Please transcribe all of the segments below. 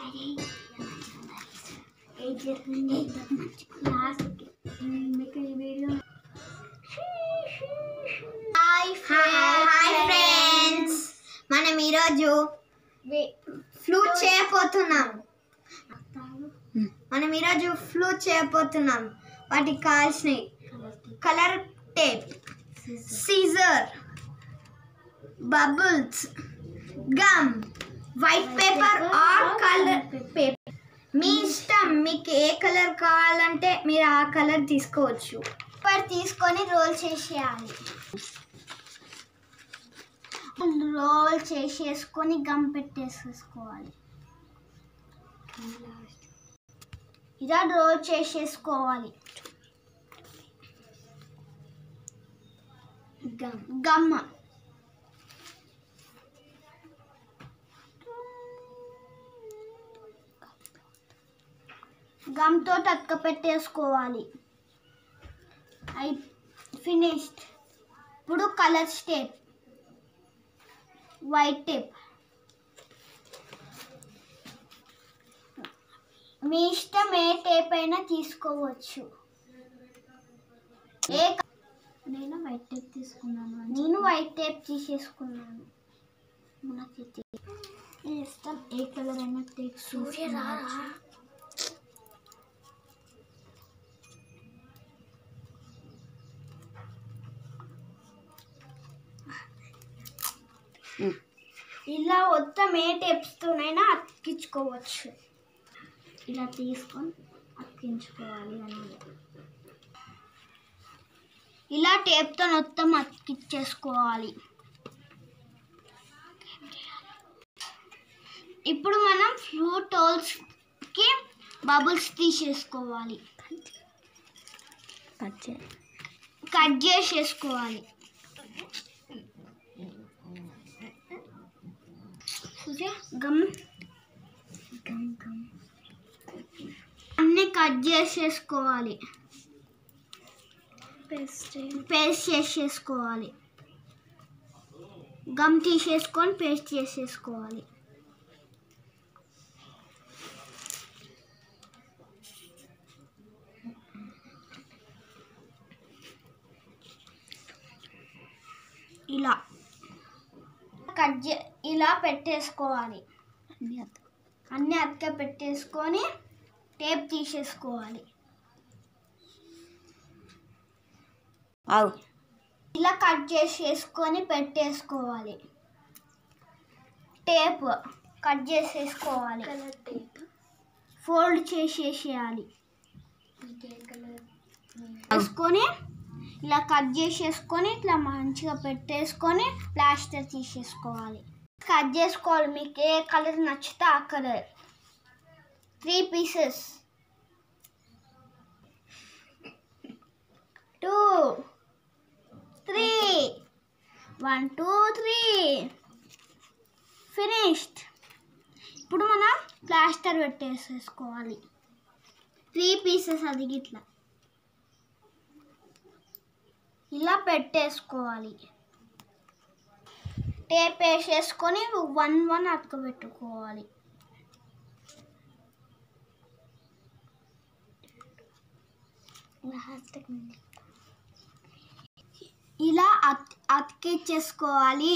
hi hi friends మనం ఈరోజు flute చేయబోతున్నాం మనం ఈరోజు ఫ్లూట్ చేయబోతున్నాం వాటికి కావాల్సినవి colour tape scissor bubbles gum white paper or colour paper మీ ఇష్టం మీకు ఏ కలర్ కావాలంటే మీరు ఆ కలర్ తీసుకోవచ్చు పేపర్ తీసుకొని రోల్ చేసేయాలి రోల్ చేసేసుకొని గమ్ పెట్టేసేసుకోవాలి ఇలా రోల్ చేసేసుకోవాలి గమ్ గమ్ గమ్తో తక్క పెట్టేసుకోవాలి అయి ఫినిష్డ్ ఇప్పుడు కలర్ స్టేప్ వైట్ టేప్ మీ ఇష్టం ఏ టేప్ అయినా తీసుకోవచ్చు ఏ క- నేను వైట్ టేప్ తీసుకున్నాను నేను వైట్ టేప్ తీసేసుకున్నాను నాకు ఇది మీ ఇష్టం ఏ కలర్ అయినా టేప్ తీసుకోవచ్చు ఇలా మొత్తం ఏ టేప్స్తోనైనా అతికించుకోవచ్చు ఇలా తీసుకొని అతికించుకోవాలి అన్నమాట ఇలా టేప్తో మొత్తం అతికించేసుకోవాలి ఇప్పుడు మనం ఫ్లూట్ హోల్స్కి బబుల్స్ తీసేసుకోవాలి కట్ చేసేసుకోవాలి గమ్ అన్ని కట్ చేసేసుకోవాలి పేస్ట్ చేసేసుకోవాలి గమ్ తీసేసుకొని పేస్ట్ చేసేసుకోవాలి ఇలా కట్ చే ఇలా పెట్టేసుకోవాలి అన్నీ అతక పెట్టేసుకొని టేప్ తీసేసుకోవాలి అవు ఇలా కట్ చేసేసుకొని పెట్టేసుకోవాలి టేప్ కట్ చేసేసుకోవాలి ఫోల్డ్ చేసేసేయాలి వేసుకొని ఇలా కట్ చేసేసుకొని ఇట్లా మంచిగా పెట్టేసుకొని ప్లాస్టర్ తీసేసుకోవాలి కట్ చేసుకోవాలి మీకు ఏ కలర్ నచ్చితే ఆ colour three pieces two three one two three finished ఇప్పుడు మనం ప్లాస్టర్ పెట్టేసేసుకోవాలి త్రీ పీసెస్ అది ఇట్లా ఇలా పెట్టేసుకోవాలి టేప్ వేసేసుకొని వన్ వన్ అతకబెట్టుకోవాలి ఇలా అత్ అతికిచ్చేసుకోవాలి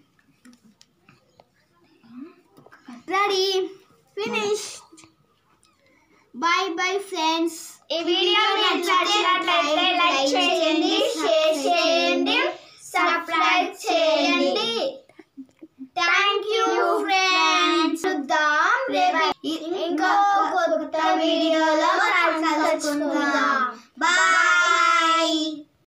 ready finish bye bye friends ఈ వీడియో నచ్చినట్లయితే లైక్ చేయండి షేర్ చేయండి సబ్స్క్రైబ్ చేయండి థ్యాంక్ యూ ఫ్రెండ్స్ చూద్దాం రేపు ఇంకో కొత్త వీడియోలో కలుసుకుందాం